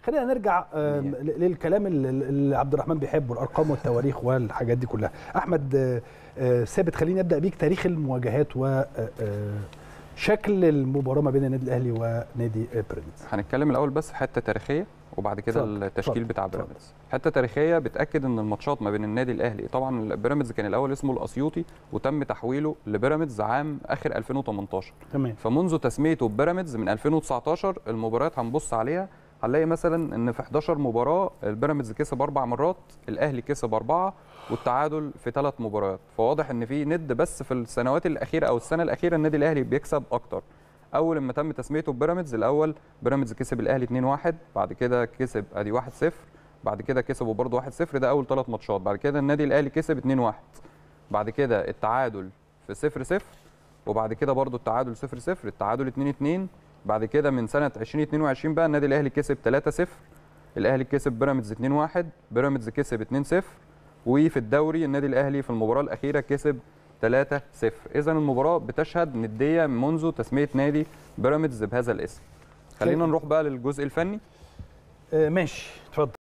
خلينا نرجع آم، ل- للكلام اللي اللي عبد الرحمن بيحبه الارقام والتواريخ والحاجات دي كلها احمد آه، آه، ثابت خلينا نبدا بيك تاريخ المواجهات وشكل المباراه ما بين النادي الاهلي ونادي آه، بيراميدز هنتكلم الاول بس حته تاريخيه وبعد كده اتفضل، التشكيل اتفضل، بتاع اتفضل. بيراميدز حته تاريخيه بتاكد ان الماتشات ما بين النادي الاهلي طبعا بيراميدز كان الاول اسمه الاسيوطي وتم تحويله لبيراميدز عام اخر 2018 تمام فمنذ تسميته بيراميدز من 2019 المباريات هنبص عليها هنلاقي مثلا ان في 11 مباراه البيراميدز كسب اربع مرات الاهلي كسب اربعه والتعادل في ثلاث مباريات فواضح ان في ند بس في السنوات الاخيره او السنه الاخيره النادي الاهلي بيكسب اكتر اول ما تم تسميته بيراميدز الاول بيراميدز كسب الاهلي 2-1 بعد كده كسب ادي 1-0 بعد كده كسبوا برضه 1-0 ده اول ثلاث ماتشات بعد كده النادي الاهلي كسب 2-1 بعد كده التعادل في 0-0 وبعد كده برضو التعادل 0 0 التعادل 2 2 بعد كده من سنه 2022 بقى النادي الاهلي كسب 3 0 الاهلي كسب بيراميدز 2 1 بيراميدز كسب 2 0 وفي الدوري النادي الاهلي في المباراه الاخيره كسب 3 0 اذا المباراه بتشهد نديه منذ تسميه نادي بيراميدز بهذا الاسم خلينا نروح بقى للجزء الفني آه، ماشي اتفضل